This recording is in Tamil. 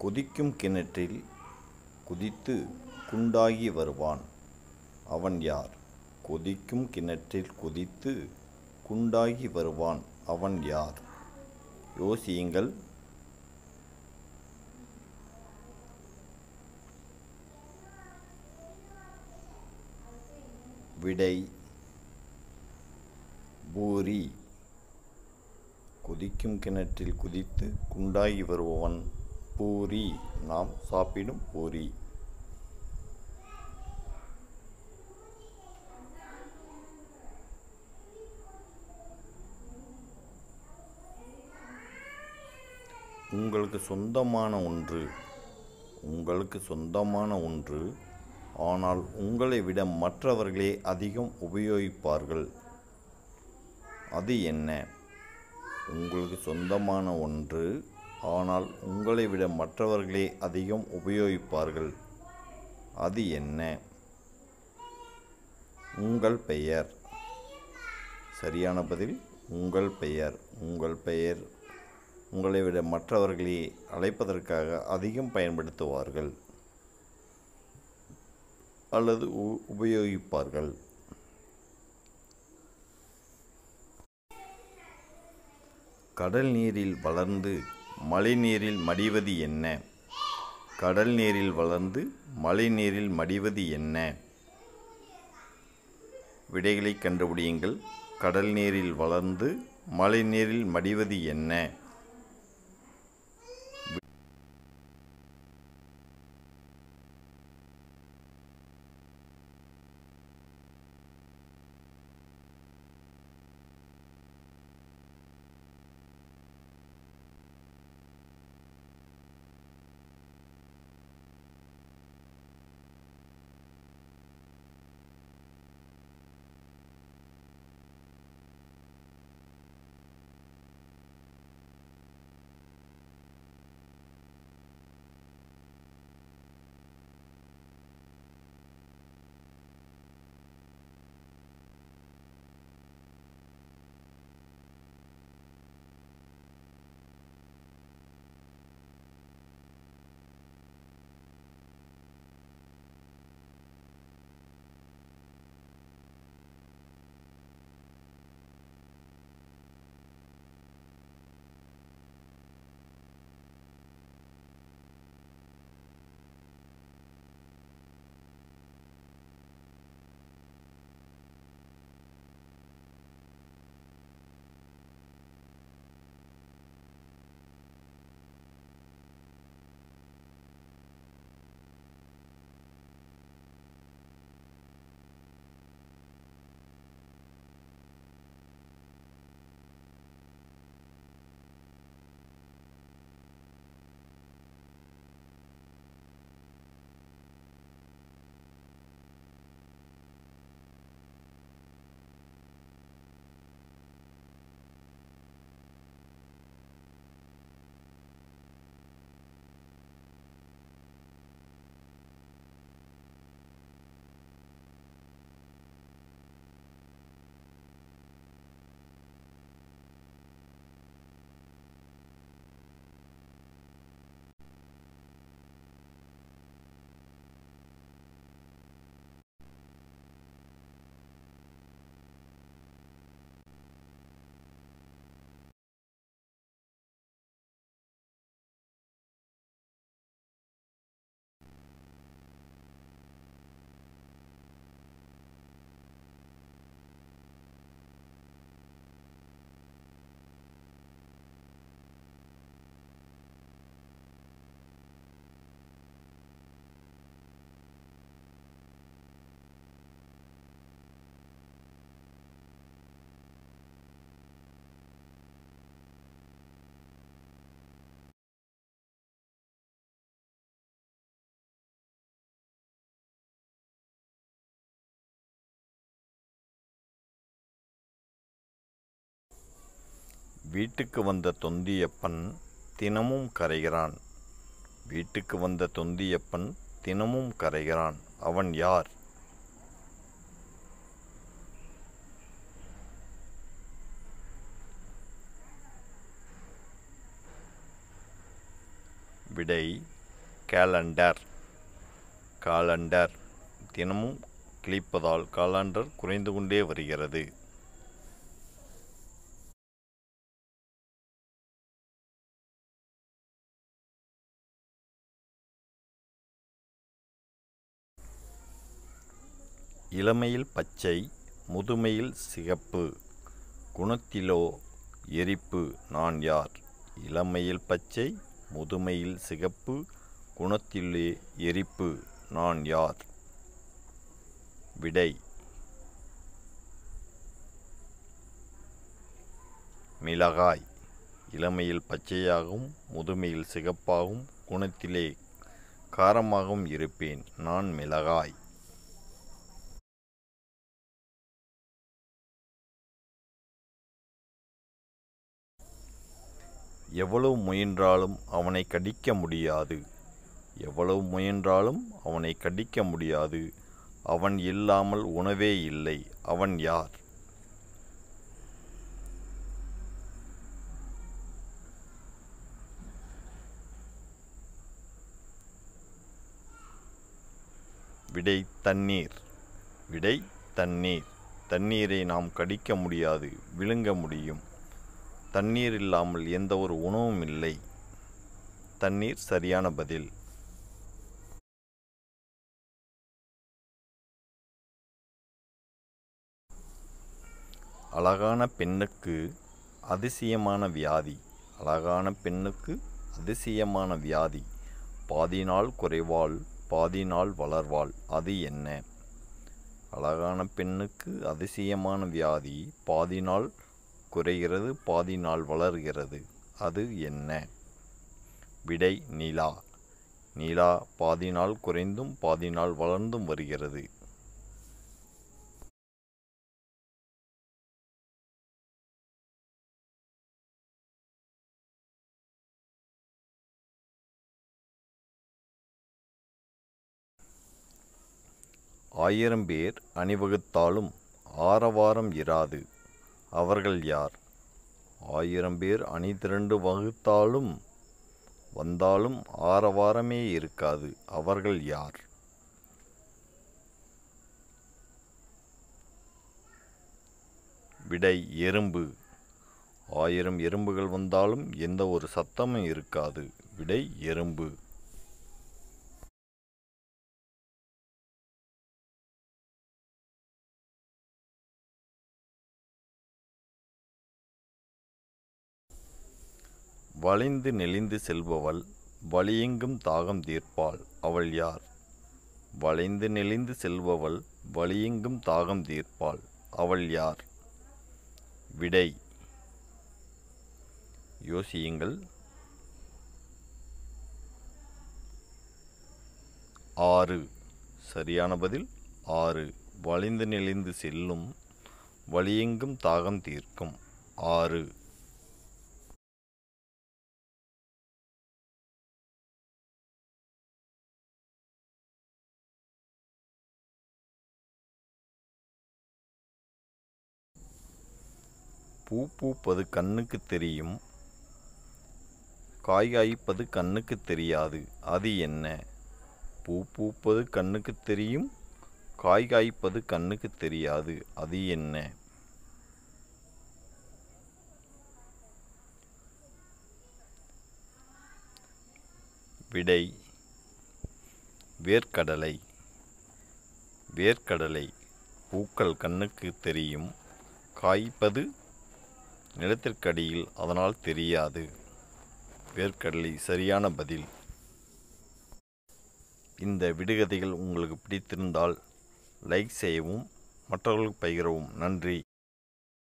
கொதிக்கும் கிணற்றில் குதித்து குண்டாகி வருவான் அவன் யார் கொதிக்கும் கிணற்றில் குதித்து குண்டாகி வருவான் அவன் யார் யோசியுங்கள் விடை பூரி கொதிக்கும் கிணற்றில் குதித்து குண்டாகி வருபவன் பூரி நாம் சாப்பிடும் பூரி உங்களுக்கு சொந்தமான ஒன்று உங்களுக்கு சொந்தமான ஒன்று ஆனால் உங்களை விட மற்றவர்களே அதிகம் உபயோகிப்பார்கள் அது என்ன உங்களுக்கு சொந்தமான ஒன்று ஆனால் உங்களை விட மற்றவர்களே அதிகம் உபயோகிப்பார்கள் அது என்ன உங்கள் பெயர் சரியான பதில் உங்கள் பெயர் உங்கள் பெயர் உங்களை விட மற்றவர்களே அழைப்பதற்காக அதிகம் பயன்படுத்துவார்கள் அல்லது உ- உபயோகிப்பார்கள் கடல் நீரில் வளர்ந்து மழை நீரில் மடிவது என்ன கடல் நீரில் வளர்ந்து மழை நீரில் மடிவது என்ன விடைகளை கண்டுபிடியுங்கள் கடல் நீரில் வளர்ந்து மழை நீரில் மடிவது என்ன வீட்டுக்கு வந்த தொந்தியப்பன் தினமும் கரைகிறான் வீட்டுக்கு வந்த தொந்தியப்பன் தினமும் கரைகிறான் அவன் யார் விடை கேலண்டர் காலண்டர் தினமும் கிழிப்பதால் காலண்டர் குறைந்து கொண்டே வருகிறது இளமையில் பச்சை முதுமையில் சிகப்பு குணத்திலோ எரிப்பு நான் யார் இளமையில் பச்சை முதுமையில் சிகப்பு குணத்திலே எரிப்பு நான் யார் விடை மிளகாய் இளமையில் பச்சையாகவும் முதுமையில் சிகப்பாகவும் குணத்திலே காரமாகவும் இருப்பேன் நான் மிளகாய் எவ்வளவு முயன்றாலும் அவனை கடிக்க முடியாது எவ்வளவு முயன்றாலும் அவனை கடிக்க முடியாது அவன் இல்லாமல் உணவே இல்லை அவன் யார் விடை தண்ணீர் விடை தண்ணீர் தண்ணீரை நாம் கடிக்க முடியாது விழுங்க முடியும் தண்ணீர் இல்லாமல் எந்த ஒரு உணவும் இல்லை தண்ணீர் சரியான பதில் அழகான பெண்ணுக்கு அதிசயமான வியாதி அழகான பெண்ணுக்கு அதிசயமான வியாதி பாதி நாள் குறைவாள் பாதி நாள் வளர்வாள் அது என்ன அழகான பெண்ணுக்கு அதிசயமான வியாதி பாதி நாள் குறைகிறது பாதி நாள் வளர்கிறது அது என்ன விடை நிலா நிலா பாதி நாள் குறைந்தும் பாதி நாள் வளர்ந்தும் வருகிறது ஆயிரம் பேர் அணிவகுத்தாலும் ஆரவாரம் இராது அவர்கள் யார் ஆயிரம் பேர் அணி திரண்டு வகுத்தாலும் வந்தாலும் ஆரவாரமே இருக்காது அவர்கள் யார் விடை எறும்பு ஆயிரம் எறும்புகள் வந்தாலும் எந்த ஒரு சத்தமும் இருக்காது விடை எறும்பு வளைந்து நெளிந்து செல்பவள் வழியெங்கும் தாகம் தீர்ப்பாள் அவள் யார் வளைந்து நெளிந்து செல்பவள் வழியெங்கும் தாகம் தீர்ப்பாள் அவள் யார் விடை யோசியுங்கள் ஆறு சரியான பதில் ஆறு வளைந்து நெளிந்து செல்லும் வழியெங்கும் தாகம் தீர்க்கும் ஆறு பூ பூப்பது கண்ணுக்கு தெரியும் காய் காய்ப்பது கண்ணுக்கு தெரியாது அது என்ன பூ பூப்பது கண்ணுக்கு தெரியும் காய் காய்ப்பது கண்ணுக்கு தெரியாது அது என்ன விடை வேர்க்கடலை வேர்க்கடலை பூக்கள் கண்ணுக்கு தெரியும் காய்ப்பது நிலத்திற்கடியில் அதனால் தெரியாது வேர்க்கடலை சரியான பதில் இந்த விடுகதைகள் உங்களுக்கு பிடித்திருந்தால் லைக் செய்யவும் மற்றவர்களுக்கு பகிரவும் நன்றி